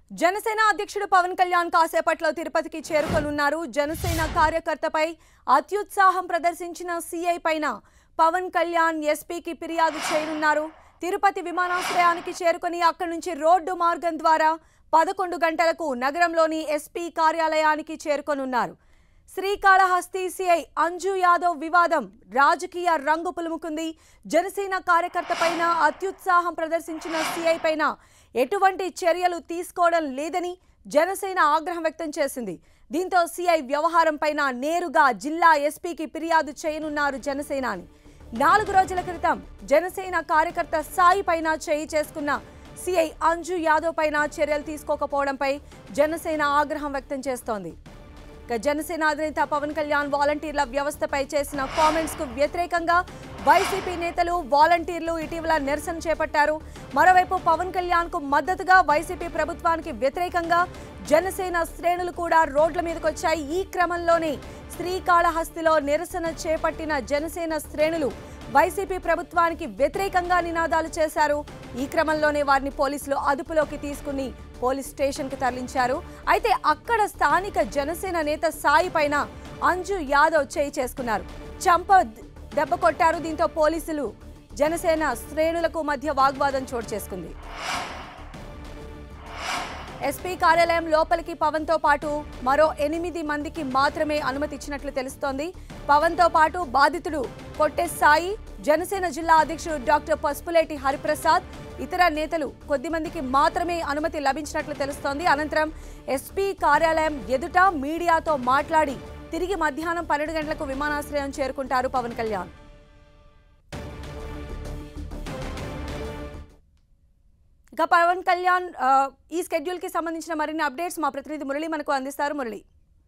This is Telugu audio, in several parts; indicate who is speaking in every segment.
Speaker 1: జనసేన అధ్యక్షుడు పవన్ కళ్యాణ్ కాసేపట్లో తిరుపతికి చేరుకోనున్నారు జనసేన కార్యకర్తపై అత్యుత్సాహం ప్రదర్శించిన సీఐ పైన పవన్ కళ్యాణ్ ఎస్పీకి ఫిర్యాదు చేయనున్నారు తిరుపతి విమానాశ్రయానికి చేరుకొని అక్కడి నుంచి రోడ్డు మార్గం ద్వారా పదకొండు గంటలకు నగరంలోని ఎస్పీ కార్యాలయానికి చేరుకోనున్నారు శ్రీకాళహస్తి సిఐ అంజు యాదవ్ వివాదం రాజకీయ రంగు పులుముకుంది జనసేన కార్యకర్త పైన అత్యుత్సాహం ప్రదర్శించిన సిఐ పైన ఎటువంటి చర్యలు తీసుకోవడం లేదని జనసేన ఆగ్రహం వ్యక్తం చేసింది దీంతో సిఐ వ్యవహారం పైన నేరుగా జిల్లా ఎస్పీకి ఫిర్యాదు చేయనున్నారు జనసేనాని నాలుగు రోజుల క్రితం జనసేన కార్యకర్త సాయి పైన చేయి చేసుకున్న సిఐ అంజు యాదవ్ పైన చర్యలు తీసుకోకపోవడంపై జనసేన ఆగ్రహం వ్యక్తం చేస్తోంది ఇక జనసేన అధినేత పవన్ కళ్యాణ్ వాలంటీర్ల వ్యవస్థపై చేసిన కామెంట్స్ కు వ్యతిరేకంగా వైసీపీ నేతలు వాలంటీర్లు ఇటీవల నిరసన చేపట్టారు మరోవైపు పవన్ కళ్యాణ్ కు మద్దతుగా వైసీపీ ప్రభుత్వానికి వ్యతిరేకంగా జనసేన శ్రేణులు కూడా రోడ్ల మీదకి వచ్చాయి ఈ క్రమంలోనే శ్రీకాళహస్తిలో నిరసన చేపట్టిన జనసేన శ్రేణులు వైసీపీ ప్రభుత్వానికి వ్యతిరేకంగా నినాదాలు చేశారు ఈ క్రమంలోనే వారిని పోలీసులు అదుపులోకి తీసుకుని పోలీస్ స్టేషన్ కు తరలించారు అయితే అక్కడ స్థానిక జనసేన నేత సాయి పైన అంజు యాదవ్ చేయి చేసుకున్నారు చంప దెబ్బ కొట్టారు దీంతో పోలీసులు జనసేన శ్రేణులకు మధ్య వాగ్వాదం చోటు చేసుకుంది ఎస్పీ కార్యాలయం లోపలికి పవన్ తో పాటు మరో ఎనిమిది మందికి మాత్రమే అనుమతి ఇచ్చినట్లు తెలుస్తోంది పవన్ తో పాటు బాధితుడు కొట్టే సాయి జనసేన జిల్లా అధ్యక్షుడు డాక్టర్ పసుపులేటి హరిప్రసాద్ ఇతర నేతలు కొద్ది మందికి మాత్రమే అనుమతి లభించినట్లు తెలుస్తోంది అనంతరం ఎస్పీ కార్యాలయం ఎదుట మీడియాతో మాట్లాడి తిరిగి మధ్యాహ్నం పన్నెండు గంటలకు విమానాశ్రయం చేరుకుంటారు పవన్ కళ్యాణ్ ఇక పవన్ కళ్యాణ్ ఆ, ఈ స్కెడ్యూల్ కి సంబంధించిన మరిన్ని అప్డేట్స్ మా ప్రతినిధి మురళి మనకు అందిస్తారు మురళి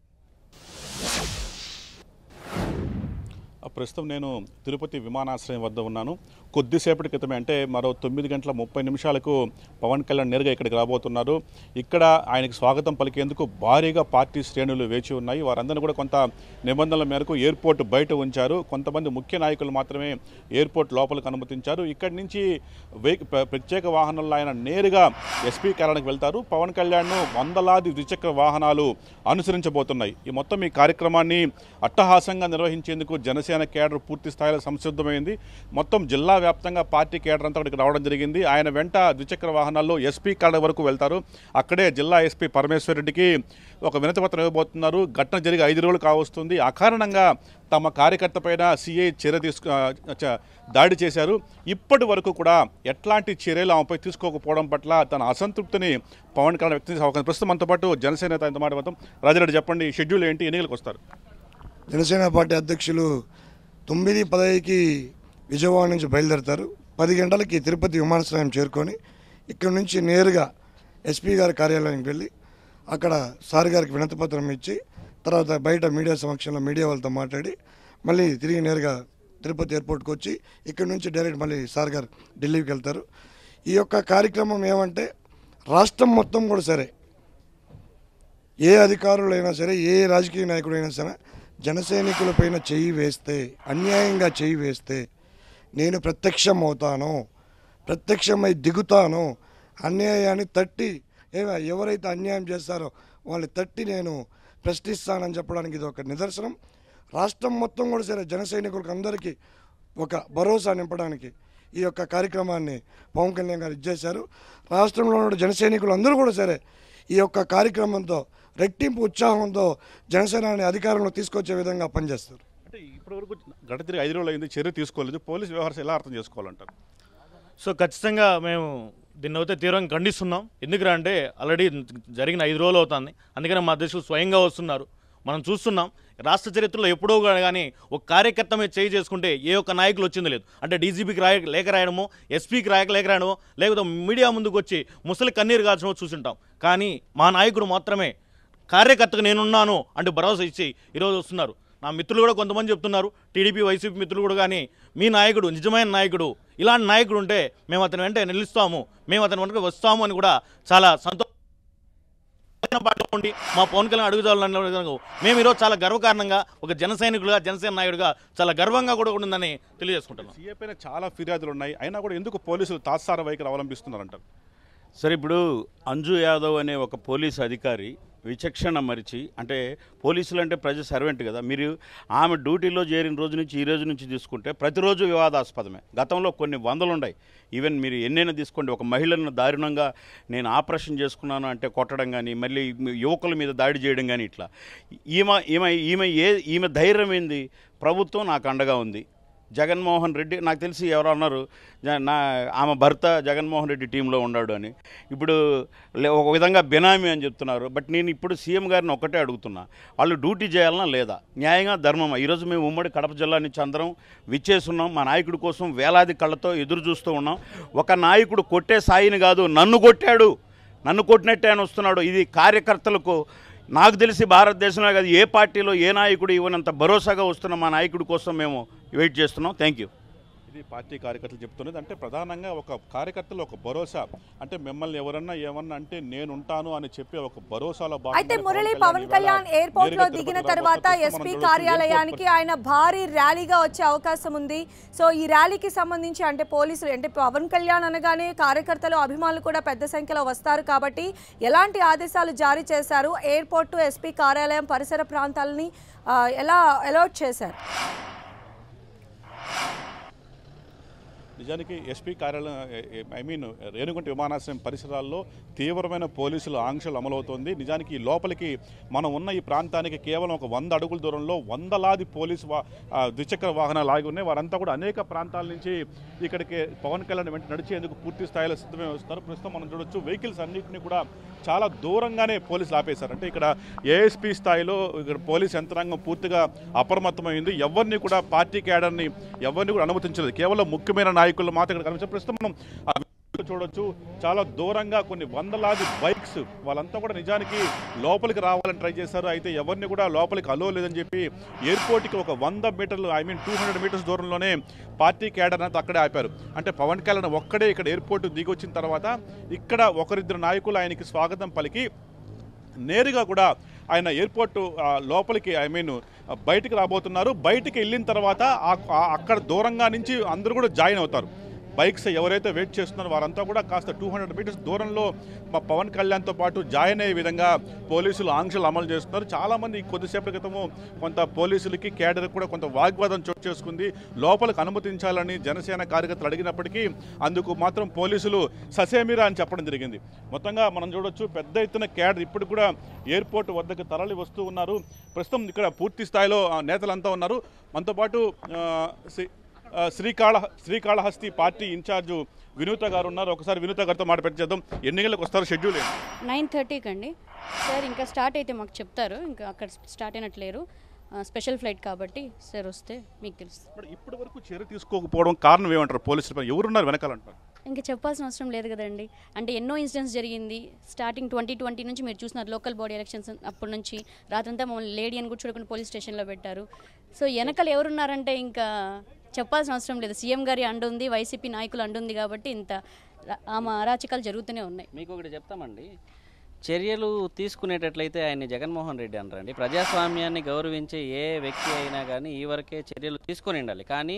Speaker 2: ప్రస్తుతం నేను తిరుపతి విమానాశ్రయం వద్ద ఉన్నాను కొద్దిసేపటి క్రితమే అంటే మరో తొమ్మిది గంటల ముప్పై నిమిషాలకు పవన్ కళ్యాణ్ నేరుగా ఇక్కడికి రాబోతున్నారు ఇక్కడ ఆయనకు స్వాగతం పలికేందుకు భారీగా పార్టీ శ్రేణులు వేచి ఉన్నాయి వారందరినీ కూడా కొంత నిబంధనల మేరకు ఎయిర్పోర్ట్ బయట ఉంచారు కొంతమంది ముఖ్య నాయకులు మాత్రమే ఎయిర్పోర్ట్ లోపలికి అనుమతించారు ఇక్కడి నుంచి వెహి- ప్ర- ప్రత్యేక వాహనాల్లో ఆయన నేరుగా ఎస్పీ కార్యాలయానికి వెళ్తారు పవన్ కళ్యాణ్ను వందలాది ద్విచక్ర వాహనాలు అనుసరించబోతున్నాయి ఈ మొత్తం ఈ కార్యక్రమాన్ని అట్టహాసంగా నిర్వహించేందుకు జనసేన కేడర్ పూర్తి స్థాయిలో సంసిద్ధమైంది మొత్తం జిల్లా వ్యాప్తంగా పార్టీ కేడర్ అంతా ఇక్కడికి రావడం జరిగింది ఆయన వెంట ద్విచక్ర వాహనాల్లో ఎస్పీ కార్యాలయం వరకు వెళ్తారు అక్కడే జిల్లా ఎస్పీ పరమేశ్వర్ రెడ్డికి ఒక వినతి పత్రం ఇవ్వబోతున్నారు ఘటన జరిగి ఐదు రోజులు కావస్తుంది అకారణంగా తమ కార్యకర్త పైన సిఐ చర్య తీసుకు ఆ, చ- దాడి చేశారు ఇప్పటి వరకు కూడా ఎట్లాంటి చర్యలు ఆమెపై తీసుకోకపోవడం పట్ల తన అసంతృప్తిని పవన్ కళ్యాణ్ వ్యక్తం చేసే అవకాశం ప్రస్తుతం మనతో పాటు జనసేన నేత ఇంత మాట్లాడతాం రాజారెడ్డి చెప్పండి షెడ్యూల్ ఏంటి ఎన్నికలకు వస్తారు
Speaker 3: జనసేన పార్టీ అధ్యక్షులు తొమ్మిది పదవికి విజయవాడ నుంచి బయలుదేరతారు పది గంటలకి తిరుపతి విమానాశ్రయం చేరుకొని ఇక్కడి నుంచి నేరుగా ఎస్పీ గారి కార్యాలయానికి వెళ్ళి అక్కడ సార్ గారికి వినతిపత్రం ఇచ్చి తర్వాత బయట మీడియా సమక్షంలో మీడియా వాళ్ళతో మాట్లాడి మళ్ళీ తిరిగి నేరుగా తిరుపతి ఎయిర్పోర్ట్కి వచ్చి ఇక్కడి నుంచి డైరెక్ట్ మళ్ళీ సార్ గారు ఢిల్లీకి వెళ్తారు ఈ యొక్క కార్యక్రమం ఏమంటే రాష్ట్రం మొత్తం కూడా సరే ఏ అధికారులైనా సరే ఏ రాజకీయ నాయకుడైనా సరే జనసైనికులపైన చెయ్యి వేస్తే అన్యాయంగా చెయ్యి వేస్తే నేను ప్రత్యక్షం అవుతాను ప్రత్యక్షమై దిగుతాను అన్యాయాన్ని తట్టి ఏమ- ఎవరైతే అన్యాయం చేస్తారో వాళ్ళని తట్టి నేను ప్రశ్నిస్తానని చెప్పడానికి ఇది ఒక నిదర్శనం రాష్ట్రం మొత్తం కూడా సరే జన సైనికులకు అందరికీ ఒక భరోసా నింపడానికి ఈ యొక్క కార్యక్రమాన్ని పవన్ కళ్యాణ్ గారు ఇచ్చేశారు రాష్ట్రంలో ఉన్న జన సైనికులు అందరూ కూడా సరే ఈ యొక్క కార్యక్రమంతో రెట్టింపు ఉత్సాహంతో జనసేనాని అధికారంలో తీసుకొచ్చే విధంగా పనిచేస్తారు
Speaker 2: అంటే ఇప్పటి వరకు గత తిరిగి ఐదు రోజులు అయింది చర్య తీసుకోలేదు పోలీస్ వ్యవహారం ఎలా అర్థం చేసుకోవాలంటారు
Speaker 4: సో ఖచ్చితంగా మేము దీన్ని అయితే తీవ్రంగా ఖండిస్తున్నాం ఎందుకురా అంటే ఆల్రెడీ జరిగిన ఐదు రోజులు అవుతుంది అందుకని మా అధ్యక్షులు స్వయంగా వస్తున్నారు మనం చూస్తున్నాం రాష్ట్ర చరిత్రలో ఎప్పుడో కానీ ఒక కార్యకర్త మీద చేయి చేసుకుంటే ఏ ఒక్క నాయకులు వచ్చింది లేదు అంటే డీజీపీకి రాయ లేఖ రాయడమో ఎస్పీకి రాయక లేఖ రాయడమో లేకపోతే మీడియా ముందుకు వచ్చి ముసలి కన్నీరు కాల్చడమో చూసుంటాం కానీ మా నాయకుడు మాత్రమే కార్యకర్తకు నేనున్నాను అంటూ భరోసా ఇచ్చి ఈరోజు వస్తున్నారు నా మిత్రులు కూడా కొంతమంది చెప్తున్నారు టీడీపీ వైసీపీ మిత్రులు కూడా కానీ మీ నాయకుడు నిజమైన నాయకుడు ఇలాంటి నాయకుడు ఉంటే మేము అతని వెంట నిలుస్తాము మేము అతని వెంట వస్తాము అని కూడా చాలా సంతో పాటు ఉండి మా పవన్ కళ్యాణ్ అడుగుదాలను మేము ఈరోజు చాలా గర్వకారణంగా ఒక జన సైనికులుగా జనసేన నాయకుడిగా చాలా గర్వంగా కూడా ఉందని తెలియజేసుకుంటున్నాం
Speaker 2: సీఏ పైన చాలా ఫిర్యాదులు ఉన్నాయి అయినా కూడా ఎందుకు పోలీసులు తాత్సార వైఖరి అవలంబిస్తున్నారంటారు
Speaker 5: సరే ఇప్పుడు అంజు యాదవ్ అనే ఒక పోలీస్ అధికారి విచక్షణ మరిచి అంటే పోలీసులు అంటే ప్రజా సర్వెంట్ కదా మీరు ఆమె డ్యూటీలో చేరిన రోజు నుంచి ఈ రోజు నుంచి తీసుకుంటే ప్రతిరోజు వివాదాస్పదమే గతంలో కొన్ని వందలు ఉన్నాయి ఈవెన్ మీరు ఎన్నైనా తీసుకోండి ఒక మహిళను దారుణంగా నేను ఆపరేషన్ చేసుకున్నాను అంటే కొట్టడం కానీ మళ్ళీ యువకుల మీద దాడి చేయడం కానీ ఇట్లా ఈమె ఈమె ఈమె ఏ ఈమె ధైర్యం ఏంది ప్రభుత్వం నాకు అండగా ఉంది జగన్మోహన్ రెడ్డి నాకు తెలిసి ఎవరో అన్నారు జ- నా ఆమె భర్త జగన్మోహన్ రెడ్డి టీంలో ఉన్నాడు అని ఇప్పుడు లే- ఒక విధంగా బినామీ అని చెప్తున్నారు బట్ నేను ఇప్పుడు సీఎం గారిని ఒక్కటే అడుగుతున్నా వాళ్ళు డ్యూటీ చేయాలన్నా లేదా న్యాయంగా ధర్మమా ఈరోజు మేము ఉమ్మడి కడప జిల్లా నుంచి అందరం విచ్చేస్తున్నాం మా నాయకుడి కోసం వేలాది కళ్ళతో ఎదురు చూస్తూ ఉన్నాం ఒక నాయకుడు కొట్టే సాయిని కాదు నన్ను కొట్టాడు నన్ను కొట్టినట్టే అని వస్తున్నాడు ఇది కార్యకర్తలకు నాకు తెలిసి భారతదేశంలో కాదు ఏ పార్టీలో ఏ నాయకుడు ఇవ్వనంత భరోసాగా వస్తున్న మా నాయకుడి కోసం మేము వెయిట్ చేస్తున్నాం థ్యాంక్ యూ
Speaker 2: ఇది పార్టీ కార్యకర్తలు చెప్తున్నది అంటే ప్రధానంగా ఒక కార్యకర్తలు ఒక భరోసా అంటే మిమ్మల్ని ఎవరన్నా ఏమన్నా అంటే నేను ఉంటాను అని చెప్పి ఒక భరోసాలో భాగంగానే
Speaker 1: అయితే మురళి
Speaker 2: పవన్
Speaker 1: పవన్ కళ్యాణ్
Speaker 2: ఇవాళ
Speaker 1: ఎయిర్పోర్ట్ లో
Speaker 2: నేరుగా
Speaker 1: దిగిన
Speaker 2: తిరుపతికి
Speaker 1: తర్వాత
Speaker 2: రాబోతున్నారు.
Speaker 1: ఎస్పీ
Speaker 2: మనం చూడొచ్చు
Speaker 1: కార్యాలయానికి
Speaker 2: ఎయిర్పోర్ట్
Speaker 1: ఆయన భారీ ర్యాలీగా వచ్చే అవకాశం ఉంది సో ఈ ర్యాలీకి సంబంధించి అంటే పోలీసులు అంటే పవన్ కళ్యాణ్ అనగానే కార్యకర్తలు అభిమానులు కూడా పెద్ద సంఖ్యలో వస్తారు కాబట్టి ఎలాంటి ఆదేశాలు జారీ చేశారు ఎయిర్పోర్ట్ ఎస్పీ కార్యాలయం పరిసర ప్రాంతాలని ఆ, ఎలా అలౌట్ చేశారు
Speaker 2: నిజానికి ఎస్పీ కార్యాలయం ఐ మీన్ రేణుగుంట విమానాశ్రయం పరిసరాల్లో తీవ్రమైన పోలీసుల ఆంక్షలు అమలవుతోంది నిజానికి ఈ లోపలికి మనం ఉన్న ఈ ప్రాంతానికి కేవలం ఒక వంద అడుగుల దూరంలో వందలాది పోలీసు వా ఆ, ద్విచక్ర వాహనాలు ఆగి ఉన్నాయి వారంతా కూడా అనేక ప్రాంతాల నుంచి ఇక్కడికి పవన్ కళ్యాణ్ వెంట నడిచేందుకు పూర్తి స్థాయిలో సిద్ధమై వస్తారు ప్రస్తుతం మనం చూడొచ్చు వెహికల్స్ అన్నింటినీ కూడా చాలా దూరంగానే పోలీసులు ఆపేశారు అంటే ఇక్కడ ఏఎస్పీ స్థాయిలో ఇక్కడ పోలీస్ యంత్రాంగం పూర్తిగా అప్రమత్తమైంది ఎవరిని కూడా పార్టీ క్యాడర్ని ఎవరిని కూడా అనుమతించలేదు కేవలం ముఖ్యమైన నాయకులు మాత్రం ఇక్కడ కనిపించారు ప్రస్తుతం మనం ఆ వీడియోలో చూడొచ్చు చాలా దూరంగా కొన్ని వందలాది బైక్స్ వాళ్ళంతా కూడా నిజానికి లోపలికి రావాలని ట్రై చేశారు అయితే ఎవరిని కూడా లోపలికి అలో లేదని చెప్పి ఎయిర్పోర్ట్కి ఒక వంద మీటర్లు I mean two hundred metres దూరంలోనే పార్టీ క్యాడర్ అంతా అక్కడే ఆపారు అంటే పవన్ కళ్యాణ్ ఒక్కడే ఇక్కడ ఎయిర్పోర్ట్ దిగి వచ్చిన తర్వాత ఇక్కడ ఒకరిద్దరు నాయకులు ఆయనకి స్వాగతం పలికి నేరుగా కూడా ఆయన ఎయిర్పోర్ట్ ఆ, లోపలికి ఐ మీన్ బయటికి రాబోతున్నారు బయటికి వెళ్ళిన తర్వాత ఆ- ఆ- అక్కడ దూరంగా నుంచి అందరూ కూడా జాయిన్ అవుతారు బైక్స్ ఎవరైతే వెయిట్ చేస్తున్నారో వారంతా కూడా కాస్త టూ హండ్రెడ్ మీటర్స్ దూరంలో మా పవన్ కళ్యాణ్తో పాటు జాయిన్ అయ్యే విధంగా పోలీసులు ఆంక్షలు అమలు చేస్తున్నారు చాలామంది కొద్దిసేపటి క్రితము కొంత పోలీసులకి కేడర్ కూడా కొంత వాగ్వాదం చోటు చేసుకుంది లోపలికి అనుమతించాలని జనసేన కార్యకర్తలు అడిగినప్పటికీ అందుకు మాత్రం పోలీసులు ససేమిరా అని చెప్పడం జరిగింది మొత్తంగా మనం చూడొచ్చు పెద్ద ఎత్తున క్యాడర్ ఇప్పుడు కూడా ఎయిర్పోర్ట్ వద్దకు తరలి వస్తూ ఉన్నారు ప్రస్తుతం ఇక్కడ పూర్తి స్థాయిలో ఆ, నేతలంతా ఉన్నారు మనతో పాటు ఆ, శ్రీ- ఆ, శ్రీకాళ శ్రీకాళహస్తి పార్టీ ఇన్ఛార్జు వినూత గారు ఉన్నారు ఒకసారి వినూత గారితో మాట చేద్దాం ఎన్ని గంటలకు వస్తారు షెడ్యూల్ ఏంటి
Speaker 6: నైన్ థర్టీకి అండి సార్ ఇంకా స్టార్ట్ అయితే మాకు చెప్తారు ఇంకా అక్కడ స్టార్ట్ అయినట్లేరు ఆ, స్పెషల్ ఫ్లైట్ కాబట్టి సార్ వస్తే మీకు తెలుస్తుంది
Speaker 2: మరి ఇప్పటి వరకు చర్య తీసుకోకపోవడం కారణం ఏమంటారు పోలీసులు ఎవరున్నారు వెనకాలంటారు
Speaker 6: ఇంకా చెప్పాల్సిన అవసరం లేదు కదండి అంటే ఎన్నో ఇన్సిడెంట్స్ జరిగింది స్టార్టింగ్ ట్వంటీ ట్వంటీ నుంచి మీరు చూసినారు లోకల్ బాడీ ఎలక్షన్స్ అప్పటి నుంచి రాత్రంతా మమ్మల్ని లేడీ అని కూడా చూడకుండా పోలీస్ స్టేషన్లో పెట్టారు సో వెనకాల ఎవరున్నారంటే ఇంకా చెప్పాల్సిన అవసరం లేదు సీఎం గారి అండు ఉంది వైసీపీ నాయకులు అండు ఉంది కాబట్టి ఇంత రా- ఆమె అరాచకాలు జరుగుతూనే ఉన్నాయి
Speaker 7: మీకు ఒకటి చెప్తామండి చర్యలు తీసుకునేటట్లయితే ఆయన్ని జగన్మోహన్ రెడ్డి అనరండి ప్రజాస్వామ్యాన్ని గౌరవించే ఏ వ్యక్తి అయినా కానీ ఈ వరకే చర్యలు తీసుకొని ఉండాలి కానీ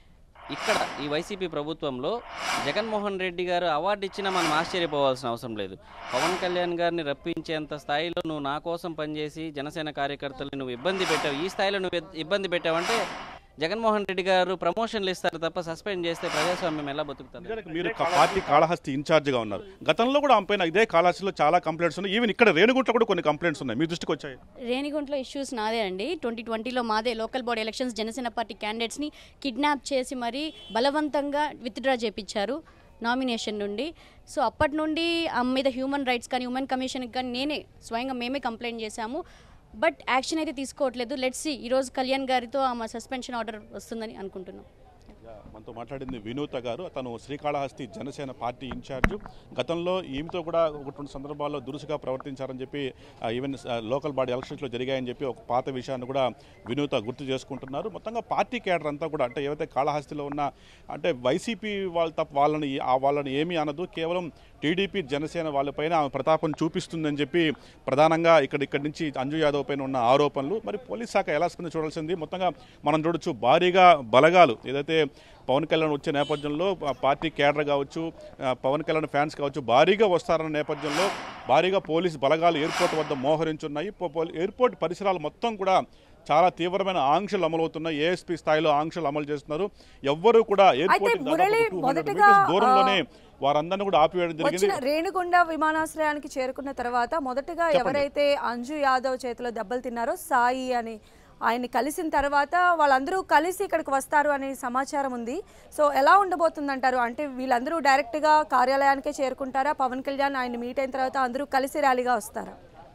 Speaker 7: ఇక్కడ ఈ వైసీపీ ప్రభుత్వంలో జగన్మోహన్ రెడ్డి గారు అవార్డు ఇచ్చినా మనం ఆశ్చర్యపోవాల్సిన అవసరం లేదు పవన్ కళ్యాణ్ గారిని రప్పించేంత స్థాయిలో నువ్వు నా కోసం పనిచేసి జనసేన కార్యకర్తల్ని నువ్వు ఇబ్బంది పెట్టావు ఈ స్థాయిలో నువ్వు ఇబ్బంది పెట్టావంటే జగన్మోహన్ రెడ్డి గారు ప్రమోషన్లు ఇస్తారు తప్ప సస్పెండ్ చేస్తే ప్రజాస్వామ్యం ఎలా బతుకుతుంది
Speaker 2: నిజానికి మీరు కా- పార్టీ కాళహస్తి ఇన్ఛార్జిగా ఉన్నారు గతంలో కూడా ఆమె పైన ఇదే కాళహస్తిలో చాలా కంప్లైంట్స్ ఉన్నాయి ఈవెన్ ఇక్కడ రేణుగుంట్లో కూడా కొన్ని కంప్లైంట్స్ ఉన్నాయి మీ దృష్టికి వచ్చాయి
Speaker 6: రేణిగుంట్లో ఇష్యూస్ నాదే అండి ట్వంటీ ట్వంటీలో మాదే local body elections Janasena party క్యాండిడేట్స్ని కిడ్నాప్ చేసి మరీ బలవంతంగా విత్డ్రా చేపించారు నామినేషన్ నుండి సో అప్పటి నుండి ఆమె మీద హ్యూమన్ రైట్స్ కానీ హ్యూమన్ కమిషన్కి కానీ నేనే స్వయంగా మేమే కంప్లైంట్ చేశాము బట్ యాక్షన్ అయితే తీసుకోవట్లేదు లెట్స్ సి ఈరోజు కళ్యాణ్ గారితో ఆమె సస్పెన్షన్ ఆర్డర్ వస్తుందని అనుకుంటున్నాం
Speaker 2: యా, మనతో మాట్లాడింది వినూత గారు తను శ్రీకాళహస్తి జనసేన పార్టీ ఇన్ఛార్జ్ గతంలో ఈమెతో కూడా ఒకటి రెండు సందర్భాల్లో దురుసుగా ప్రవర్తించారని చెప్పి ఆ, ఈవెన్ ఆ, లోకల్ బాడీ ఎలక్షన్స్లో జరిగాయని చెప్పి ఒక పాత విషయాన్ని కూడా వినూత గుర్తు చేసుకుంటున్నారు మొత్తంగా పార్టీ క్యాడర్ అంతా కూడా అంటే ఏవైతే కాళహస్తిలో ఉన్న అంటే వైసీపీ వాళ్ళ తప్ప వాళ్ళని ఆ వాళ్ళని ఏమీ అనదు కేవలం టీడీపీ జనసేన వాళ్ళపైన ఆమె ప్రతాపం చూపిస్తుందని చెప్పి ప్రధానంగా ఇక్కడ ఇక్కడి నుంచి అంజు యాదవ్ పైన ఉన్న ఆరోపణలు మరి పోలీస్ శాఖ ఎలా స్పందించి చూడాల్సింది మొత్తంగా మనం చూడొచ్చు భారీగా బలగాలు ఏదైతే పవన్ కళ్యాణ్ వచ్చే నేపథ్యంలో ఆ పార్టీ కేడర్ కావచ్చు ఆ పవన్ కళ్యాణ్ ఫ్యాన్స్ కావచ్చు భారీగా వస్తారన్న నేపథ్యంలో భారీగా పోలీస్ బలగాలు ఎయిర్పోర్ట్ వద్ద మోహరించున్నాయి పో- పో- ఎయిర్పోర్ట్ పరిసరాలు మొత్తం కూడా చాలా తీవ్రమైన ఆంక్షలు అమలవుతున్నాయి ఏఎస్పీ స్థాయిలో ఆంక్షలు అమలు చేస్తున్నారు ఎవ్వరూ కూడా ఎయిర్పోర్ట్
Speaker 1: అయితే మురళి మొదటగా,
Speaker 2: దూరంలోనే వారందరినీ కూడా ఆపివేయడం జరిగింది
Speaker 1: వచ్చిన రేణిగుండ విమానాశ్రయానికి చేరుకున్న తర్వాత మొదటగా ఎవరైతే అంజు యాదవ్ చేతిలో దెబ్బలు తిన్నారో సాయి అని ఆయన్ని కలిసిన తర్వాత వాళ్ళందరూ కలిసి ఇక్కడికి వస్తారు అనే సమాచారం ఉంది సో ఎలా ఉండబోతుందంటారు అంటే వీళ్ళందరూ డైరెక్ట్గా కార్యాలయానికే చేరుకుంటారా పవన్ కళ్యాణ్ ఆయన మీట్ అయిన తర్వాత అందరూ కలిసి ర్యాలీగా వస్తారా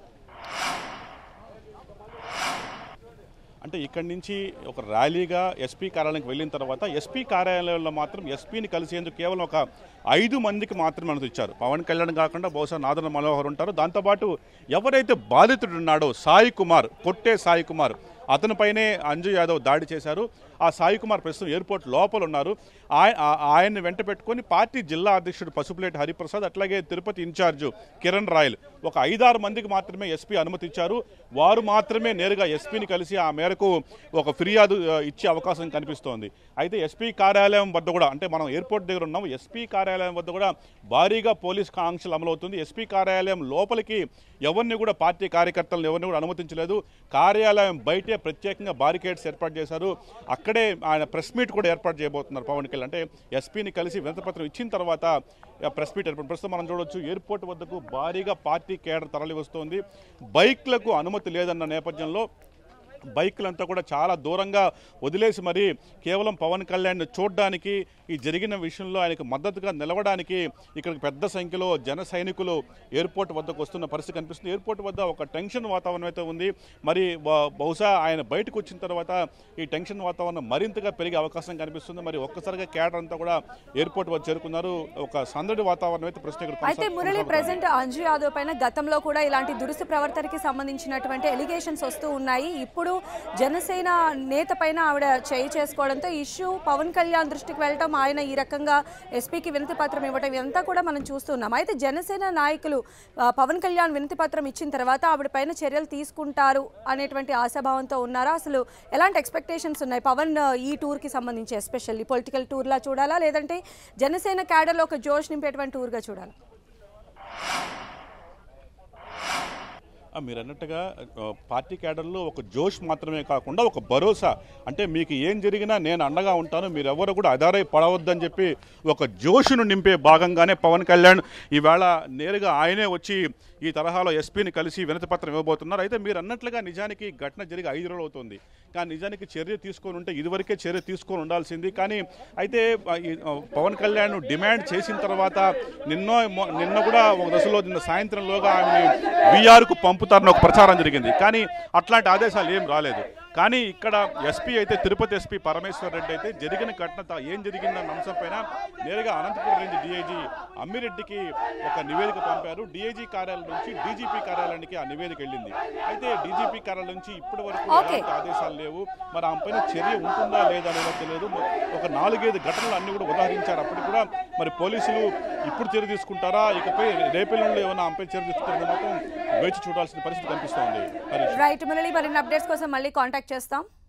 Speaker 2: అంటే ఇక్కడి నుంచి ఒక ర్యాలీగా ఎస్పీ కార్యాలయానికి వెళ్ళిన తర్వాత ఎస్పీ కార్యాలయంలో మాత్రం ఎస్పీని కలిసేందుకు కేవలం ఒక ఐదు మందికి మాత్రమే అనుమతి ఇచ్చారు పవన్ కళ్యాణ్ కాకుండా బహుశా నాదన మనోహర్ ఉంటారు దాంతోపాటు ఎవరైతే బాధితుడు ఉన్నాడో సాయి కుమార్ కొట్టే సాయి కుమార్ అతనిపైనే అంజు యాదవ్ దాడి చేశారు ఆ సాయి కుమార్ ప్రస్తుతం ఎయిర్పోర్ట్ లోపల ఉన్నారు ఆయ- ఆ- ఆయన్ని వెంట పెట్టుకొని పార్టీ జిల్లా అధ్యక్షుడు పసుపులేటి హరిప్రసాద్ అట్లాగే తిరుపతి ఇన్ఛార్జ్ కిరణ్ రాయల్ ఒక ఐదారు మందికి మాత్రమే ఎస్పీ అనుమతి ఇచ్చారు వారు మాత్రమే నేరుగా ఎస్పీని కలిసి ఆ మేరకు ఒక ఫిర్యాదు ఆ, ఇచ్చే అవకాశం కనిపిస్తోంది అయితే ఎస్పీ కార్యాలయం వద్ద కూడా అంటే మనం ఎయిర్పోర్ట్ దగ్గర ఉన్నాం ఎస్పీ కార్యాలయం వద్ద కూడా భారీగా పోలీస్ ఆంక్షలు అమలవుతుంది ఎస్పీ కార్యాలయం లోపలికి ఎవరిని కూడా పార్టీ కార్యకర్తలను ఎవరిని కూడా అనుమతించలేదు కార్యాలయం బయటే ప్రత్యేకంగా బారికేడ్స్ ఏర్పాటు చేశారు అక్కడే ఆయన ప్రెస్ మీట్ కూడా ఏర్పాటు చేయబోతున్నారు పవన్ కళ్యాణ్ అంటే ఎస్పీని కలిసి వినతిపత్రం ఇచ్చిన తర్వాత ఆ, ప్రెస్ మీట్ ఏర్పాటు ప్రస్తుతం మనం చూడొచ్చు ఎయిర్పోర్ట్ వద్దకు భారీగా పార్టీ కేడర్ తరలి వస్తోంది బైక్లకు అనుమతి లేదన్న నేపథ్యంలో బైకులంతా కూడా చాలా దూరంగా వదిలేసి మరి కేవలం పవన్ కళ్యాణ్ చూడడానికి ఈ జరిగిన విషయంలో ఆయనకు మద్దతుగా నిలవడానికి ఇక్కడికి పెద్ద సంఖ్యలో జన సైనికులు ఎయిర్పోర్ట్ వద్దకు వస్తున్న పరిస్థితి కనిపిస్తుంది ఎయిర్పోర్ట్ వద్ద ఒక టెన్షన్ వాతావరణం అయితే ఉంది మరి బ- బహుశా ఆయన బయటకు వచ్చిన తర్వాత ఈ టెన్షన్ వాతావరణం మరింతగా పెరిగే అవకాశం కనిపిస్తుంది మరి ఒక్కసారిగా క్యాడర్ అంతా కూడా ఎయిర్పోర్ట్ వద్ద చేరుకున్నారు ఒక సందడి వాతావరణం అయితే ప్రస్తుతం ఇక్కడ
Speaker 1: అయితే
Speaker 2: కొనసాగు-
Speaker 1: మురళి
Speaker 2: కొనసాగుతోంది.
Speaker 1: ప్రెసెంట్ అంజు యాదవ్ పైన గతంలో కూడా ఇలాంటి దురుసు ప్రవర్తనకి సంబంధించినటువంటి ఎలిగేషన్స్ వస్తూ ఉన్నాయి ఇప్పుడు జనసేన నేత పైన ఆవిడ చేయి చేసుకోవడంతో ఈ ఇష్యూ పవన్ కళ్యాణ్ దృష్టికి వెళ్ళటం ఆయన ఈ రకంగా ఎస్పీకి వినతి పత్రం ఇవ్వటం ఇదంతా కూడా మనం చూస్తున్నాం అయితే జనసేన నాయకులు ఆ, పవన్ కళ్యాణ్ వినతి పత్రం ఇచ్చిన తర్వాత ఆవిడ పైన చర్యలు తీసుకుంటారు అనేటువంటి ఆశాభావంతో ఉన్నారా అసలు ఎలాంటి ఎక్స్పెక్టేషన్స్ ఉన్నాయి పవన్ ఆ, ఈ టూర్కి సంబంధించి ఎస్పెషల్లీ పొలిటికల్ టూర్లా చూడాలా లేదంటే జనసేన క్యాడర్లో ఒక జోష్ నింపేటువంటి టూర్గా చూడాలా
Speaker 2: ఆ, మీరు అన్నట్టుగా ఆ, పార్టీ క్యాడర్లో ఒక జోష్ మాత్రమే కాకుండా ఒక భరోసా అంటే మీకు ఏం జరిగినా నేను అండగా ఉంటాను మీరు ఎవరు కూడా అదారై పడవద్దని చెప్పి ఒక జోషును నింపే భాగంగానే పవన్ కళ్యాణ్ ఈవేళ నేరుగా ఆయనే వచ్చి ఈ తరహాలో ఎస్పీని కలిసి వినతి పత్రం ఇవ్వబోతున్నారు అయితే మీరు అన్నట్లుగా నిజానికి ఘటన జరిగి ఐదు రోజులు అవుతుంది కానీ నిజానికి చర్య తీసుకొని ఉంటే ఇదివరకే చర్య తీసుకొని ఉండాల్సింది కానీ అయితే ఆ, ఈ, ఆ, పవన్ కళ్యాణ్ డిమాండ్ చేసిన తర్వాత నిన్నో మొ- నిన్న కూడా ఒక దశలో నిన్న సాయంత్రంలోగా ఆమెని వీఆర్కు పంపుతారని ఒక ప్రచారం జరిగింది కానీ అట్లాంటి ఆదేశాలు ఏం రాలేదు కానీ ఇక్కడ ఎస్పీ అయితే తిరుపతి ఎస్పీ పరమేశ్వర్ రెడ్డి అయితే జరిగిన ఘటన తా- ఏం జరిగిందన్న అంశం పైన నేరుగా అనంతపురం రేంజ్ డిఐజీ అమ్మిరెడ్డికి ఒక నివేదిక పంపారు డిఐజీ కార్యాలయం నుంచి డీజీపీ కార్యాలయానికి ఆ నివేదిక వెళ్ళింది అయితే డీజీపీ కార్యాలయం నుంచి ఇప్పటి వరకు
Speaker 1: Okay.
Speaker 2: ఎలాంటి ఆదేశాలు లేవు మరి ఆమె పైన చర్య ఉంటుందా లేదా అనేది తెలియదు ఒక నాలుగైదు ఘటనలు అన్ని కూడా ఉదాహరించారు అప్పటికి కూడా మరి పోలీసులు ఇప్పుడు చర్య తీసుకుంటారా ఇకపై రేపెల్లుండి ఏమైనా ఆమెపై చర్య తీసుకుంటారని మాత్రం వేచి చూడాల్సిన పరిస్థితి కనిపిస్తోంది హరీష్
Speaker 1: రైట్ మురళి మరిన్ని అప్డేట్స్ కోసం మళ్ళీ కాంటాక్ట్ చేస్తాం